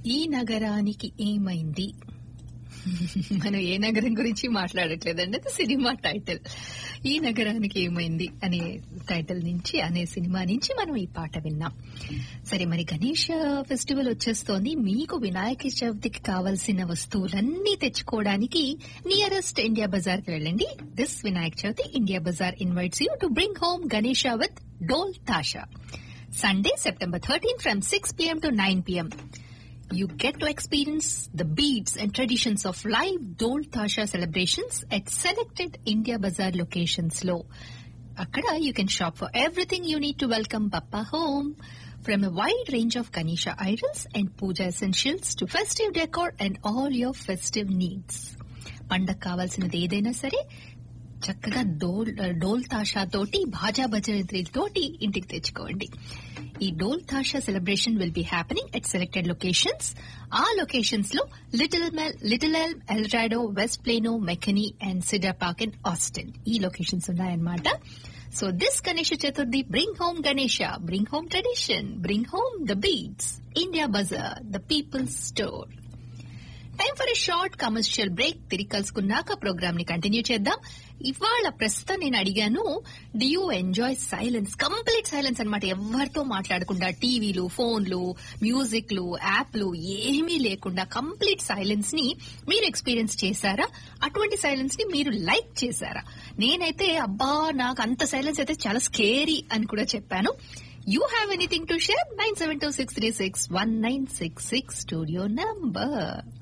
ఈ నగరానికి ఏమైంది మనం ఏ నగరం గురించి మాట్లాడట్లేదండి అది సినిమా టైటిల్ ఈ నగరానికి ఏమైంది అనే టైటిల్ నుంచి అనే సినిమా నుంచి మనం ఈ పాట విన్నాం సరే మరి గణేష్ ఫెస్టివల్ వచ్చేస్తోంది మీకు వినాయక చవితికి కావలసిన వస్తువులన్నీ తెచ్చుకోవడానికి నియరెస్ట్ ఇండియా బజార్ కి వెళ్ళండి this Vinayaka Chavithi India Bazaar invites you to bring home Ganesha with Dhol Tasha Sunday, September 13 from 6 p.m. to 9 p.m. You get to experience the beats and traditions of live Dol Tasha celebrations at selected India Bazaar locations low. Akkada, you can shop for everything you need to welcome Papa home. From a wide range of Ganesha idols and puja essentials to festive decor and all your festive needs. పండగ కావాల్సినది ఏదైనా సరే చక్కగా డోల్ డోల్ తాషా తోటి భాజా భజనతోటి ఇంటికి తెచ్చుకోండి ఈ Dhol Tasha celebration will be happening at selected locations ఆ లొకేషన్స్ లో లిటిల్ మెల్ little L Eldorado west Plano McKinney and Cedar Park in Austin ఈ లొకేషన్స్ ఉన్నాయన్నమాట so this Ganesha Chaturthi bring home Ganesha bring home tradition bring home the beats India Bazaar the people's store time for a short commercial break తిరిగి కలుసుకున్నాక programme ని continue చేద్దాం ఇవాళ ప్రస్తుతం నేను అడిగాను do you enjoy silence complete silence అనమాట ఎవరితో మాట్లాడకుండా టీవీలు ఫోన్లు మ్యూజిక్లు యాప్లు ఏమీ లేకుండా కంప్లీట్ సైలెన్స్ ని మీరు ఎక్స్పీరియన్స్ చేశారా అటువంటి సైలెన్స్ ని మీరు లైక్ చేశారా నేనైతే అబ్బా నాకు అంత సైలెన్స్ అయితే చాలా స్కేరీ అని కూడా చెప్పాను you have anything to share nine seven two six three six one nine six six studio number